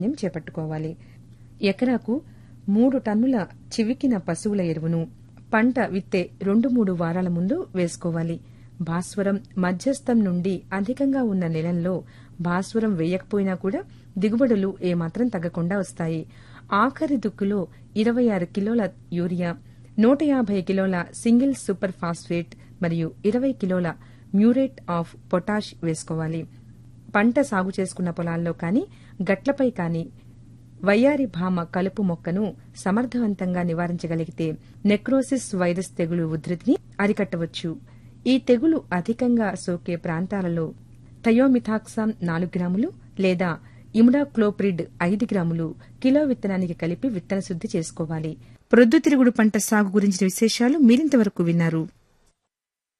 నిమ్ చేపట్టుకోవాలి ఎకరాకు మూడు టన్నుల చివికిన పశువుల ఎరువును పంట విత్తే రెండు మూడు వారాల ముందు వేసుకోవాలి భాస్వరం మధ్యస్థం నుండి అధికంగా ఉన్న నెలల్లో భాస్వరం వేయకపోయినా కూడా దిగుబడులు ఏమాత్రం తగ్గకుండా వస్తాయి ఆఖరి దుక్కులో ఇరవై ఆరు కిలోల యూరియా నూట యాభై కిలోల సింగిల్ సూపర్ ఫాస్ఫేట్ మరియు ఇరవై కిలోల మ్యూరేట్ ఆఫ్ పొటాష్ వేసుకోవాలి పంట సాగు చేసుకున్న పొలాల్లో కానీ గట్లపై కానీ వయ్యారి భామ కలుపు మొక్కను సమర్థవంతంగా నివారించగలిగితే నెక్రోసిస్ వైరస్ తెగులు ఉధృతిని అరికట్టవచ్చు ఈ తెగులు అధికంగా సోకే ప్రాంతాలలో థయోమిథాక్సామ్ నాలుగు గ్రాములు లేదా ఇముడాక్లోప్రిడ్ ఐదు గ్రాములు కిలో విత్తనానికి కలిపి విత్తన శుద్ది చేసుకోవాలి ప్రొద్దుతిరుగుడు పంట సాగు గురించిన విశేషాలు మీరింతవరకు విన్నారు